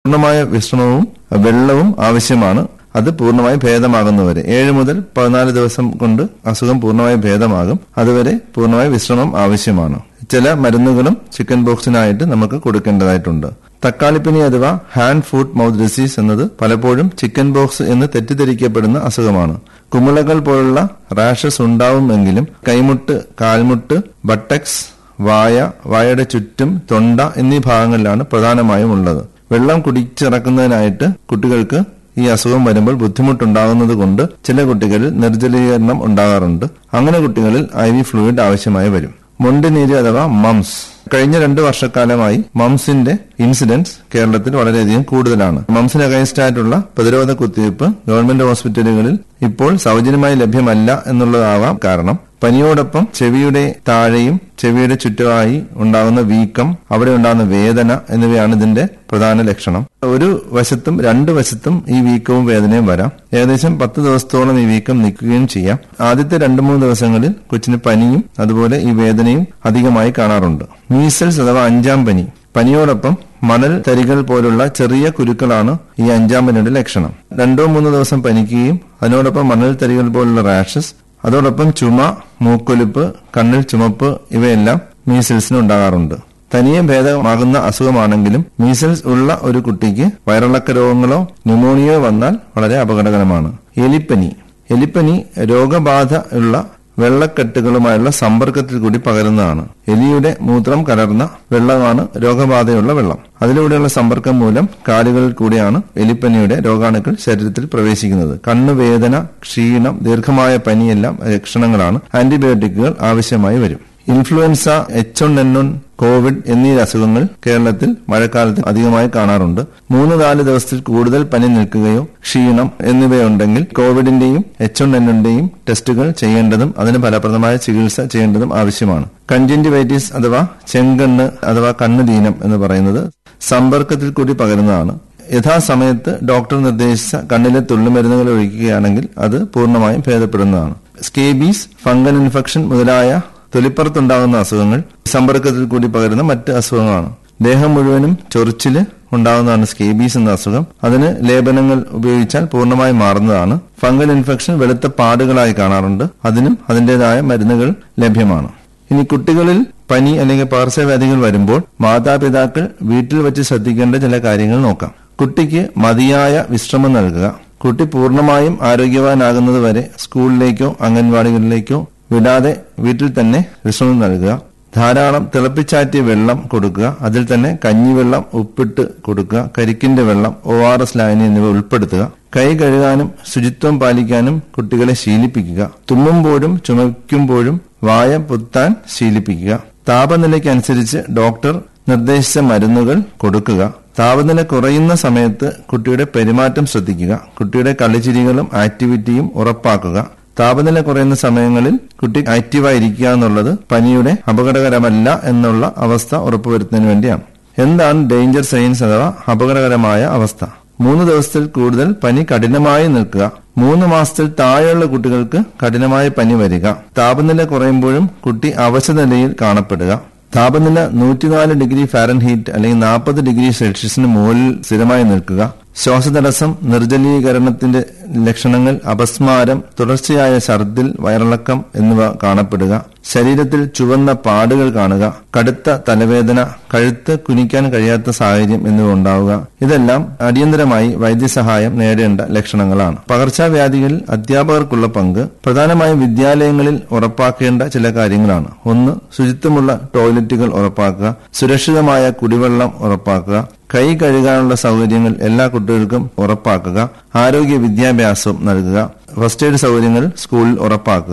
പൂർണ്ണമായ വിശ്രമവും വെള്ളവും ആവശ്യമാണ് അത് പൂർണ്ണമായി ഭേദമാകുന്നവരെ ഏഴ് മുതൽ പതിനാല് ദിവസം കൊണ്ട് അസുഖം പൂർണ്ണമായി ഭേദമാകും അതുവരെ പൂർണ്ണമായി വിശ്രമം ആവശ്യമാണ് ചില മരുന്നുകളും ചിക്കൻ ബോക്സിനായിട്ട് നമുക്ക് കൊടുക്കേണ്ടതായിട്ടുണ്ട് തക്കാളിപ്പനി അഥവാ ഹാൻഡ് ഫുഡ് മൗത്ത് ഡിസീസ് എന്നത് പലപ്പോഴും ചിക്കൻ ബോക്സ് എന്ന് തെറ്റിദ്ധരിക്കപ്പെടുന്ന അസുഖമാണ് കുമിളകൾ പോലുള്ള റാഷസ് ഉണ്ടാവുമെങ്കിലും കൈമുട്ട് കാൽമുട്ട് ബട്ടക്സ് വായ വായയുടെ ചുറ്റും തൊണ്ട എന്നീ ഭാഗങ്ങളിലാണ് പ്രധാനമായും ഉള്ളത് വെള്ളം കുടിച്ചിറക്കുന്നതിനായിട്ട് കുട്ടികൾക്ക് ഈ അസുഖം വരുമ്പോൾ ബുദ്ധിമുട്ടുണ്ടാകുന്നത് കൊണ്ട് ചില കുട്ടികളിൽ നിർജ്ജലീകരണം ഉണ്ടാകാറുണ്ട് അങ്ങനെ കുട്ടികളിൽ ഐ വി ഫ്ലൂയിഡ് ആവശ്യമായി വരും മൊണ്ടിനീര് അഥവാ മംസ് കഴിഞ്ഞ രണ്ട് വർഷക്കാലമായി മംസിന്റെ ഇൻസിഡൻസ് കേരളത്തിൽ വളരെയധികം കൂടുതലാണ് മംസിന് അഗൈൻസ്റ്റ് ആയിട്ടുള്ള പ്രതിരോധ കുത്തിവയ്പ് ഗവൺമെന്റ് ഹോസ്പിറ്റലുകളിൽ ഇപ്പോൾ സൗജന്യമായി ലഭ്യമല്ല എന്നുള്ളതാവാം കാരണം പനിയോടൊപ്പം ചെവിയുടെ താഴെയും ചെവിയുടെ ചുറ്റുമായി ഉണ്ടാകുന്ന വീക്കം അവിടെ ഉണ്ടാകുന്ന വേദന എന്നിവയാണ് ഇതിന്റെ പ്രധാന ലക്ഷണം ഒരു വശത്തും രണ്ട് വശത്തും ഈ വീക്കവും വേദനയും വരാം ഏകദേശം പത്ത് ദിവസത്തോളം ഈ വീക്കം നിൽക്കുകയും ചെയ്യാം ആദ്യത്തെ രണ്ട് മൂന്ന് ദിവസങ്ങളിൽ കൊച്ചിന് പനിയും അതുപോലെ ഈ വേദനയും അധികമായി കാണാറുണ്ട് മീസൽസ് അഥവാ അഞ്ചാം പനി പനിയോടൊപ്പം മണൽ തരികൾ പോലുള്ള ചെറിയ കുരുക്കളാണ് ഈ അഞ്ചാം പനിയുടെ ലക്ഷണം രണ്ടോ മൂന്നോ ദിവസം പനിക്കുകയും അതിനോടൊപ്പം മണൽ തരികൾ പോലുള്ള റാഷസ് അതോടൊപ്പം ചുമ മൂക്കൊലിപ്പ് കണ്ണിൽ ചുമപ്പ് ഇവയെല്ലാം മീസിൽസിന് ഉണ്ടാകാറുണ്ട് തനിയെ ഭേദമാകുന്ന അസുഖമാണെങ്കിലും മീസിൽസ് ഉള്ള ഒരു കുട്ടിക്ക് വയറിളക്ക രോഗങ്ങളോ ന്യൂമോണിയയോ വന്നാൽ വളരെ അപകടകരമാണ് എലിപ്പനി എലിപ്പനി രോഗബാധ ഉള്ള വെള്ളക്കെട്ടുകളുമായുള്ള സമ്പർക്കത്തിൽ കൂടി പകരുന്നതാണ് എലിയുടെ മൂത്രം കലർന്ന വെള്ളമാണ് രോഗബാധയുള്ള വെള്ളം അതിലൂടെയുള്ള സമ്പർക്കം മൂലം കാലുകളിൽ കൂടിയാണ് എലിപ്പനിയുടെ രോഗാണുക്കൾ ശരീരത്തിൽ പ്രവേശിക്കുന്നത് കണ്ണുവേദന ക്ഷീണം ദീർഘമായ പനിയെല്ലാം ലക്ഷണങ്ങളാണ് ആന്റിബയോട്ടിക്കുകൾ ആവശ്യമായി വരും influenza H one N one Covid എന്നീ അസുഖങ്ങൾ കേരളത്തിൽ മഴക്കാലത്ത് അധികമായി കാണാറുണ്ട് മൂന്ന് നാല് ദിവസത്തിൽ കൂടുതൽ പനി നിൽക്കുകയോ ക്ഷീണം എന്നിവയുണ്ടെങ്കിൽ കോവിഡിന്റെയും എച്ച് വൺ എൻ വണിന്റെയും ടെസ്റ്റുകൾ ചെയ്യേണ്ടതും അതിന് ഫലപ്രദമായ ചികിത്സ ചെയ്യേണ്ടതും ആവശ്യമാണ് കൺജന്റിവൈറ്റിസ് അഥവാ ചെങ്കണ്ണ് അഥവാ കണ്ണുദീനം എന്ന് പറയുന്നത് സമ്പർക്കത്തിൽ കൂടി പകരുന്നതാണ് യഥാസമയത്ത് ഡോക്ടർ നിർദ്ദേശിച്ച കണ്ണിലെ തുള്ളിമരുന്നുകൾ ഒഴിക്കുകയാണെങ്കിൽ അത് പൂർണ്ണമായും ഭേദപ്പെടുന്നതാണ് സ്കേബീസ് ഫംഗൽ ഇൻഫെക്ഷൻ മുതലായ തൊലിപ്പുറത്തുണ്ടാകുന്ന അസുഖങ്ങൾ സമ്പർക്കത്തിൽ കൂടി പകരുന്ന മറ്റ് അസുഖങ്ങളാണ് ദേഹം മുഴുവനും ചൊറിച്ചില് ഉണ്ടാകുന്നതാണ് സ്കേബീസ് എന്ന അസുഖം അതിന് ലേപനങ്ങൾ ഉപയോഗിച്ചാൽ പൂർണ്ണമായി മാറുന്നതാണ് ഫംഗൽ ഇൻഫെക്ഷൻ വെളുത്ത പാടുകളായി കാണാറുണ്ട് അതിനും അതിന്റേതായ മരുന്നുകൾ ലഭ്യമാണ് ഇനി കുട്ടികളിൽ പനി അല്ലെങ്കിൽ പകർച്ചവ്യാധികൾ വരുമ്പോൾ മാതാപിതാക്കൾ വീട്ടിൽ വെച്ച് ശ്രദ്ധിക്കേണ്ട ചില കാര്യങ്ങൾ നോക്കാം കുട്ടിക്ക് മതിയായ വിശ്രമം നൽകുക കുട്ടി പൂർണ്ണമായും ആരോഗ്യവാനാകുന്നത് വരെ സ്കൂളിലേക്കോ അംഗൻവാടികളിലേക്കോ വിടാതെ വീട്ടിൽ തന്നെ വിശ്രമം നൽകുക ധാരാളം തിളപ്പിച്ചാറ്റിയ വെള്ളം കൊടുക്കുക അതിൽ തന്നെ കഞ്ഞിവെള്ളം ഉപ്പിട്ട് കൊടുക്കുക കരിക്കിന്റെ വെള്ളം ഒ ആർ എസ് ലായനി എന്നിവ ഉൾപ്പെടുത്തുക കൈ കഴുകാനും ശുചിത്വം പാലിക്കാനും കുട്ടികളെ ശീലിപ്പിക്കുക തുമ്മുമ്പോഴും ചുമയ്ക്കുമ്പോഴും വായ പുത്താൻ ശീലിപ്പിക്കുക താപനിലയ്ക്കനുസരിച്ച് ഡോക്ടർ നിർദ്ദേശിച്ച മരുന്നുകൾ കൊടുക്കുക താപനില കുറയുന്ന സമയത്ത് കുട്ടിയുടെ പെരുമാറ്റം ശ്രദ്ധിക്കുക കുട്ടിയുടെ കളിച്ചിരികളും ആക്ടിവിറ്റിയും ഉറപ്പാക്കുക താപനില കുറയുന്ന സമയങ്ങളിൽ കുട്ടി ആക്റ്റീവായിരിക്കുക എന്നുള്ളത് പനിയുടെ അപകടകരമല്ല എന്നുള്ള അവസ്ഥ ഉറപ്പുവരുത്തുന്നതിന് വേണ്ടിയാണ് എന്താണ് ഡേഞ്ചർ സൈൻസ് അഥവാ അപകടകരമായ അവസ്ഥ മൂന്ന് ദിവസത്തിൽ കൂടുതൽ പനി കഠിനമായി നിൽക്കുക മൂന്ന് മാസത്തിൽ താഴെയുള്ള കുട്ടികൾക്ക് കഠിനമായ പനി വരിക താപനില കുറയുമ്പോഴും കുട്ടി അവശനിലയിൽ കാണപ്പെടുക താപനില നൂറ്റിനാല് ഡിഗ്രി ഫാരൻഹീറ്റ് അല്ലെങ്കിൽ നാൽപ്പത് ഡിഗ്രി സെൽഷ്യസിന് മുകളിൽ സ്ഥിരമായി നിൽക്കുക ശ്വാസതടസ്സം നിർജ്ജലീകരണത്തിന്റെ ലക്ഷണങ്ങൾ അപസ്മാരം തുടർച്ചയായ ഛർദിൽ വയറിളക്കം എന്നിവ കാണപ്പെടുക ശരീരത്തിൽ ചുവന്ന പാടുകൾ കാണുക കടുത്ത തലവേദന കഴുത്ത് കുനിക്കാൻ കഴിയാത്ത സാഹചര്യം എന്നിവ ഉണ്ടാവുക ഇതെല്ലാം അടിയന്തരമായി വൈദ്യസഹായം നേടേണ്ട ലക്ഷണങ്ങളാണ് പകർച്ചവ്യാധികളിൽ അധ്യാപകർക്കുള്ള പങ്ക് പ്രധാനമായും വിദ്യാലയങ്ങളിൽ ഉറപ്പാക്കേണ്ട ചില കാര്യങ്ങളാണ് ഒന്ന് ശുചിത്വമുള്ള ടോയ്ലറ്റുകൾ ഉറപ്പാക്കുക സുരക്ഷിതമായ കുടിവെള്ളം ഉറപ്പാക്കുക കൈ കഴുകാനുള്ള സൗകര്യങ്ങൾ എല്ലാ കുട്ടികൾക്കും ഉറപ്പാക്കുക ആരോഗ്യ വിദ്യാഭ്യാസം നൽകുക ഫസ്റ്റ് എയ്ഡ് സൗകര്യങ്ങൾ സ്കൂളിൽ ഉറപ്പാക്കുക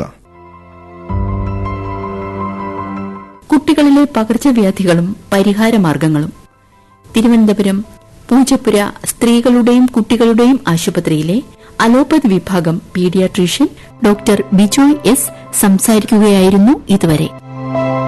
കുട്ടികളിലെ പകർച്ചവ്യാധികളും പരിഹാരമാർഗങ്ങളും തിരുവനന്തപുരം പൂജപ്പുര സ്ത്രീകളുടെയും കുട്ടികളുടെയും ആശുപത്രിയിലെ അലോപ്പതി വിഭാഗം പീഡിയാട്രീഷ്യൻ ഡോക്ടർ ബിജോയ് എസ് സംസാരിക്കുകയായിരുന്നു ഇതുവരെ